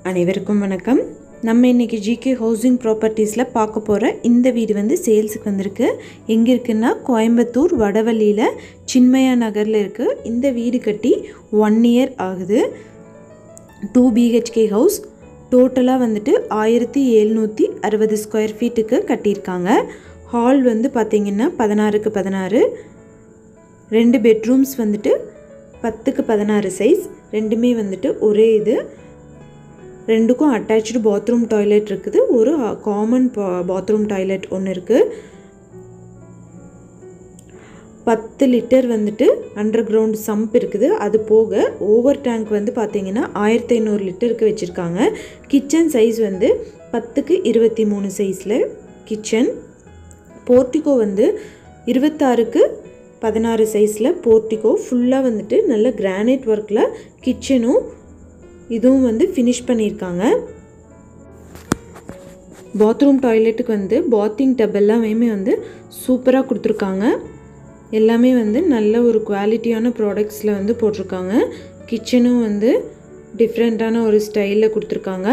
அனைவருக்கும் வணக்கம் நம்ம இன்றைக்கி ஜிகே ஹவுசிங் ப்ராப்பர்ட்டிஸில் பார்க்க போகிற இந்த வீடு வந்து சேல்ஸுக்கு வந்திருக்கு எங்கே இருக்குன்னா கோயம்புத்தூர் வடவள்ளியில் சின்மயா நகரில் இருக்குது இந்த வீடு கட்டி ஒன் இயர் ஆகுது டூ பிஹெச்கே ஹவுஸ் டோட்டலாக வந்துட்டு ஆயிரத்தி எழுநூற்றி அறுபது ஸ்கொயர் ஃபீட்டுக்கு கட்டியிருக்காங்க ஹால் வந்து பார்த்திங்கன்னா பதினாறுக்கு பதினாறு ரெண்டு பெட்ரூம்ஸ் வந்துட்டு பத்துக்கு பதினாறு சைஸ் ரெண்டுமே வந்துட்டு ஒரே இது ரெண்டுக்கும் அட்டாச்சு பாத்ரூம் டாய்லெட் இருக்குது ஒரு காமன் பாத்ரூம் டாய்லெட் ஒன்று இருக்குது பத்து லிட்டர் வந்துட்டு அண்டர் கிரவுண்ட் சம்ப் இருக்குது அது போக ஓவர் டேங்க் வந்து பார்த்திங்கன்னா ஆயிரத்தி ஐநூறு லிட்டருக்கு வச்சுருக்காங்க கிச்சன் சைஸ் வந்து பத்துக்கு இருபத்தி மூணு சைஸில் கிச்சன் போர்ட்டிகோ வந்து இருபத்தாறுக்கு பதினாறு சைஸில் போர்ட்டிகோ ஃபுல்லாக வந்துட்டு நல்ல கிரானைட் ஒர்க்கில் கிச்சனும் இதுவும் வந்து ஃபினிஷ் பண்ணியிருக்காங்க பாத்ரூம் டாய்லெட்டுக்கு வந்து பாத்திங் டப் எல்லாமே வந்து சூப்பராக கொடுத்துருக்காங்க எல்லாமே வந்து நல்ல ஒரு குவாலிட்டியான ப்ராடக்ட்ஸில் வந்து போட்டிருக்காங்க கிச்சனும் வந்து டிஃப்ரெண்ட்டான ஒரு ஸ்டைலில் கொடுத்துருக்காங்க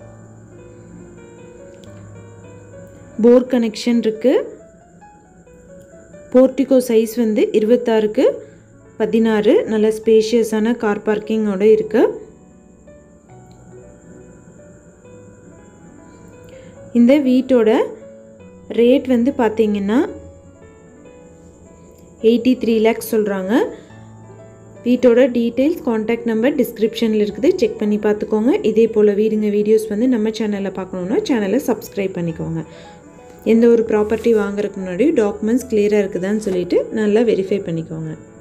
போர் கனெக்ஷன் இருக்குது போர்ட்டிகோ சைஸ் வந்து இருபத்தாறுக்கு பதினாறு நல்ல ஸ்பேஷியஸான கார் பார்க்கிங்கோட இருக்குது இந்த வீட்டோட ரேட் வந்து பார்த்தீங்கன்னா எயிட்டி த்ரீ லேக்ஸ் சொல்கிறாங்க வீட்டோட டீட்டெயில்ஸ் காண்டாக்ட் நம்பர் டிஸ்கிரிப்ஷனில் இருக்குது செக் பண்ணி பார்த்துக்கோங்க இதே போல் வீடுங்க வீடியோஸ் வந்து நம்ம சேனலில் பார்க்கணுன்னா சேனலை சப்ஸ்கிரைப் பண்ணிக்கோங்க எந்த ஒரு ப்ராப்பர்ட்டி வாங்குறதுக்கு முன்னாடி டாக்குமெண்ட்ஸ் கிளியராக இருக்குதான்னு சொல்லிவிட்டு நல்லா வெரிஃபை பண்ணிக்கோங்க